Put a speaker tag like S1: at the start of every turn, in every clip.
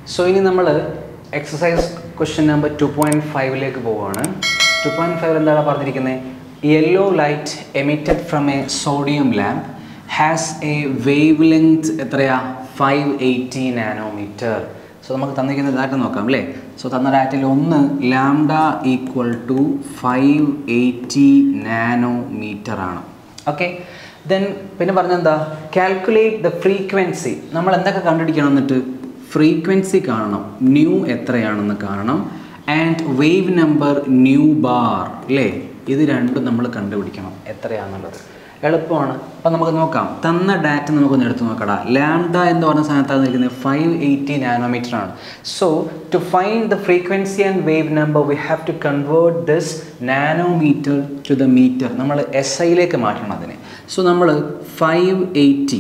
S1: so ഇനി നമ്മൾ exercise question number two point ഫൈവിലേക്ക് പോവുകയാണ് ടു പോയിൻറ്റ് ഫൈവ് എന്താണ് പറഞ്ഞിരിക്കുന്നത് yellow light emitted from a sodium lamp has a wavelength എത്രയാ ഫൈവ് എയ്റ്റി നാനോമീറ്റർ സോ നമുക്ക് തന്നിരിക്കുന്ന ഡാറ്റ നോക്കാം അല്ലേ സോ തന്ന ഡാറ്റയിൽ ഒന്ന് lambda equal to five eighty nanometre ആണ് ഓക്കെ ദെൻ പിന്നെ പറഞ്ഞെന്താ കാൽക്കുലേറ്റ് ദ ഫ്രീക്വൻസി നമ്മൾ എന്തൊക്കെ കണ്ടുപിടിക്കണം എന്നിട്ട് ഫ്രീക്വൻസി കാണണം ന്യൂ എത്രയാണെന്ന് കാണണം and wave number nu bar അല്ലേ ഇത് രണ്ടും നമ്മൾ കണ്ടുപിടിക്കണം എത്രയാണെന്നുള്ളത് എളുപ്പമാണ് അപ്പം നമുക്ക് നോക്കാം തന്ന ഡാറ്റ നമുക്കൊന്ന് എടുത്തു നോക്കടാ ലാംഡ എന്ന് പറഞ്ഞ സ്ഥാനത്താണ് നിൽക്കുന്നത് ഫൈവ് എയ്റ്റി നാനോമീറ്റർ ആണ് so to find the frequency and wave number we have to convert this nanometre to the metre നമ്മൾ എസ് ഐയിലേക്ക് മാറ്റണം അതിനെ സോ നമ്മൾ ഫൈവ് എയ്റ്റി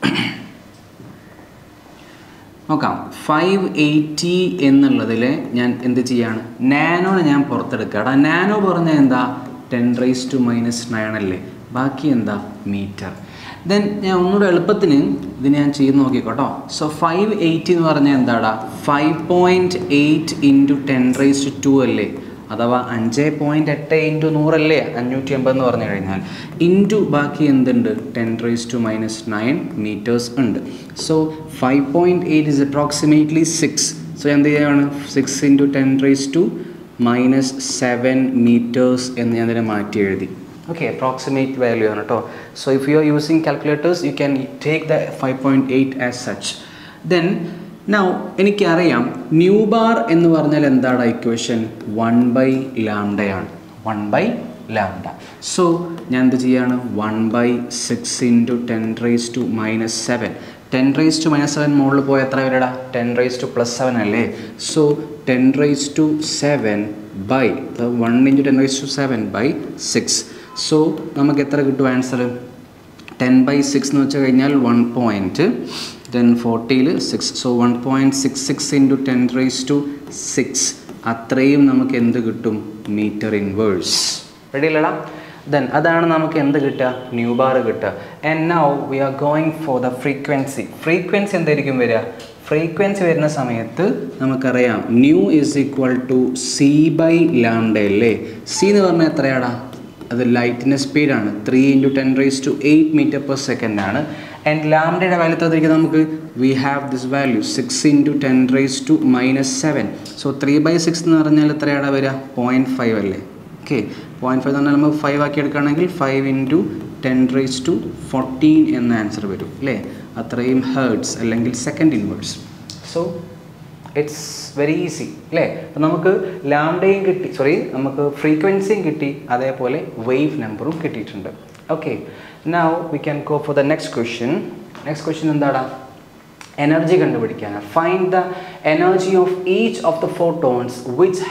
S1: നോക്കാം ഫൈവ് എയ്റ്റി എന്നുള്ളതിൽ ഞാൻ എന്ത് ചെയ്യാണ് നാനോനെ ഞാൻ പുറത്തെടുക്കുക എടാ നാനോ പറഞ്ഞാൽ എന്താ ten raise to minus nine അല്ലേ ബാക്കി എന്താ മീറ്റർ ദെൻ ഞാൻ ഒന്നുകൂടെ എളുപ്പത്തിന് ഇത് ഞാൻ ചെയ്ത് നോക്കിക്കോട്ടോ സോ ഫൈവ് എയ്റ്റി എന്ന് പറഞ്ഞാൽ എന്താടാ five point eight into ten raise to two two അഥവാ അഞ്ച് പോയിൻറ്റ് എട്ട് ഇൻറ്റു നൂറല്ലേ അഞ്ഞൂറ്റി എൺപത് എന്ന് പറഞ്ഞു കഴിഞ്ഞാൽ ഇൻറ്റു ബാക്കി എന്തുണ്ട് ten raise to minus nine metres ഉണ്ട് so five point eight is approximately six so എന്ത് ചെയ്യാണ് six into ten raise to minus seven metres എന്ന് ഞാൻ അതിനെ മാറ്റി എഴുതി ഓക്കെ അപ്രോക്സിമേറ്റ് വാല്യൂ ആണ് കേട്ടോ so if you are using calculators you can take the five point eight as such then now എനിക്കറിയാം ന്യൂ ബാർ എന്ന് പറഞ്ഞാൽ എന്താണ് ഇക്വേഷൻ വൺ ബൈ ലാംഡയാണ് വൺ ബൈ ലാംഡ സോ ഞാൻ എന്ത് ചെയ്യാണ് one by six into ten raise to minus seven ten raise to minus seven മുകളിൽ പോയ എത്ര വരെടാ ten raise to plus seven അല്ലേ so ten raise to seven by one into ten raise to seven by six so നമുക്ക് എത്ര കിട്ടും answer ten by six എന്ന് വെച്ച് കഴിഞ്ഞാൽ വൺ പോയിൻറ്റ് ദെൻ ഫോർട്ടിയിൽ six so one point six six into ten raise to six അത്രയും നമുക്ക് എന്ത് കിട്ടും മീറ്റർ ഇൻവേഴ്സ് റെഡി അല്ലടാ ദെൻ അതാണ് നമുക്ക് എന്ത് കിട്ടുക ന്യൂ ബാർ കിട്ടുക and now we are going for the frequency frequency എന്തായിരിക്കും വരിക ഫ്രീക്വൻസി വരുന്ന സമയത്ത് നമുക്കറിയാം nu is equal to C by lambda അല്ലേ സി എന്ന് പറഞ്ഞാൽ എത്രയാടാ അത് ലൈറ്റിൻ്റെ സ്പീഡാണ് three into ten raise to eight metre per second ആണ് ആൻഡ് ലാംഡയുടെ വാല്യൂ തന്നിരിക്കുന്നത് നമുക്ക് we have this value six into ten raise to minus seven so three by six എന്ന് പറഞ്ഞാൽ എത്രയാണ് വരിക പോയിൻറ്റ് ഫൈവ് അല്ലേ ഓക്കെ പോയിൻറ്റ് ഫൈവ് എന്ന് പറഞ്ഞാൽ നമുക്ക് ഫൈവ് ആക്കി എടുക്കുകയാണെങ്കിൽ five into ten raise to fourteen എന്ന ആൻസർ വരും അല്ലേ അത്രയും ഹേർട്സ് അല്ലെങ്കിൽ second inverse so it's very easy അല്ലേ അപ്പം നമുക്ക് ലാംഡയും കിട്ടി സോറി നമുക്ക് ഫ്രീക്വൻസിയും കിട്ടി അതേപോലെ വേവ് നമ്പറും കിട്ടിയിട്ടുണ്ട് okay now we can go for the next question next question എന്താടാ എനർജി കണ്ടുപിടിക്കാനാണ് find the energy of each of the photons which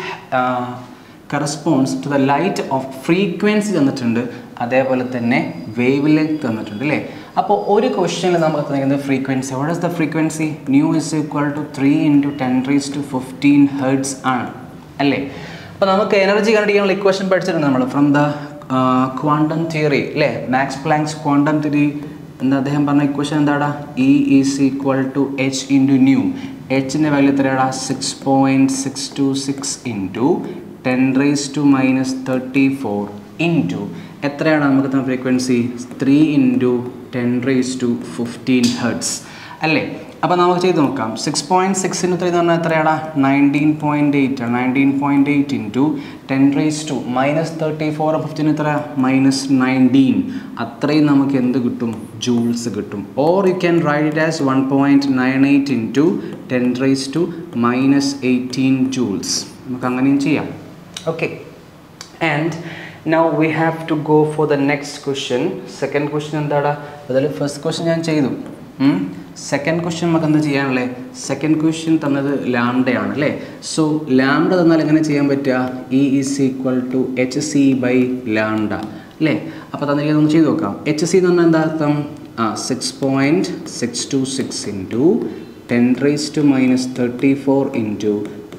S1: corresponds to the light of frequency തന്നിട്ടുണ്ട് അതേപോലെ തന്നെ വേവ് ലെങ്ത് തന്നിട്ടുണ്ട് അല്ലേ അപ്പോൾ ഒരു ക്വസ്റ്റ്യനിൽ നമുക്ക് തന്നിരിക്കുന്നത് frequency what is the frequency nu is equal to three into ten raise to fifteen hertz ആണ് അല്ലേ അപ്പോൾ നമുക്ക് എനർജി കണ്ടുപിടിക്കാനുള്ള ഇക്വേഷൻ പഠിച്ചിട്ടുണ്ട് നമ്മൾ ഫ്രം ദ ക്വാണ്ടം തിയറി അല്ലേ മാക്സ് പ്ലാങ്സ് ക്വാണ്ടം തിയറി എന്താ അദ്ദേഹം പറഞ്ഞ ഇക്വേഷൻ എന്താടാ E is equal to H into nu എച്ചിൻ്റെ വാല്യൂ എത്രയാടാ six point six two six into ten raise to minus thirty four into എത്രയാണ് നമുക്ക് തന്ന frequency three into ten raise to fifteen hertz അല്ലേ അപ്പോൾ നമുക്ക് ചെയ്ത് നോക്കാം six point six into three എന്ന് പറഞ്ഞാൽ എത്രയാടാ നയൻറ്റീൻ പോയിൻറ്റ് എയ്റ്റ് ആണ് nineteen point eight into ten raise to minus thirty four fifteen എത്ര മൈനസ് നയൻറ്റീൻ അത്രയും നമുക്ക് എന്ത് കിട്ടും ജൂൾസ് കിട്ടും or you can write it as one point nine eight into ten raise to minus eighteen joules നമുക്ക് അങ്ങനെയും ചെയ്യാം okay and now we have to go for the next question second question എന്താടാ അതിൽ first question ഞാൻ ചെയ്തു second question നമുക്ക് എന്താ ചെയ്യാനുള്ളത് സെക്കൻഡ് ക്വസ്റ്റ്യൻ തന്നത് ലാംഡയാണ് അല്ലേ സോ ലാംഡ തന്നാൽ എങ്ങനെ ചെയ്യാൻ പറ്റുക E is equal to H C by lambda അല്ലേ അപ്പോൾ തന്നിരിക്കുന്നത് ഒന്ന് ചെയ്ത് നോക്കാം എച്ച് സി എന്ന് പറഞ്ഞാൽ എന്താ അർത്ഥം ആ six point six two six into ten raise to minus thirty four into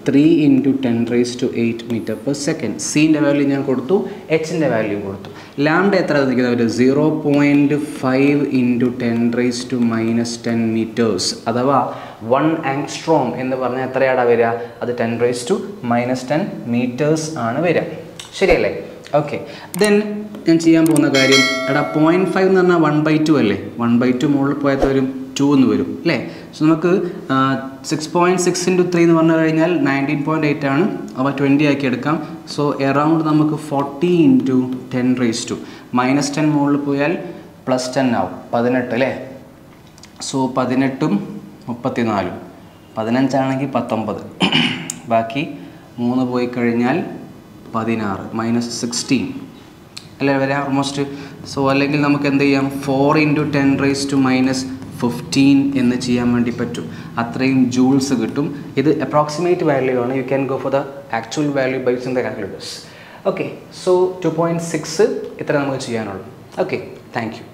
S1: three into ten raise to eight metre per second സീൻ്റെ വാല്യൂ ഞാൻ കൊടുത്തു എച്ചിൻ്റെ വാല്യൂ കൊടുത്തു ലാംഡ എത്ര നിൽക്കുന്നത് zero point five into ten raise to minus ten metres അഥവാ one angstrom എന്ന് പറഞ്ഞാൽ എത്രയാടാ വരിക അത് ten raise to minus ten metres ആണ് വരിക ശരിയല്ലേ ഓക്കെ ദെൻ ഞാൻ ചെയ്യാൻ പോകുന്ന കാര്യം എടാ പോയിൻറ്റ് ഫൈവ് എന്ന് പറഞ്ഞാൽ വൺ ബൈ ടു അല്ലേ വൺ ബൈ ടു മുകളിൽ പോയത് വരും ടു എന്ന് വരും അല്ലേ സോ നമുക്ക് six point six into three എന്ന് പറഞ്ഞു കഴിഞ്ഞാൽ നയൻറ്റീൻ പോയിൻറ്റ് എയ്റ്റ് ആണ് അവ ട്വൻറ്റി ആക്കി എടുക്കാം സോ എറൗണ്ട് നമുക്ക് forty into ten raise to minus ten മുകളിൽ പോയാൽ പ്ലസ് ടെൻ ആവും പതിനെട്ട് അല്ലേ സോ പതിനെട്ടും മുപ്പത്തിനാലും പതിനഞ്ചാണെങ്കിൽ പത്തൊമ്പത് ബാക്കി മൂന്ന് പോയി കഴിഞ്ഞാൽ പതിനാറ് മൈനസ് സിക്സ്റ്റീൻ അല്ലേ വരാം ഓൾമോസ്റ്റ് സോ അല്ലെങ്കിൽ നമുക്ക് എന്ത് ചെയ്യാം four into ten raise to minus fifteen എന്ന് ചെയ്യാൻ വേണ്ടി പറ്റും അത്രയും ജൂൾസ് കിട്ടും ഇത് അപ്രോക്സിമേറ്റ് വാല്യൂ ആണ് you can go for the actual value buys in the calculators okay so two point six ഇത്ര നമുക്ക് ചെയ്യാനുള്ളൂ ഓക്കെ താങ്ക് യു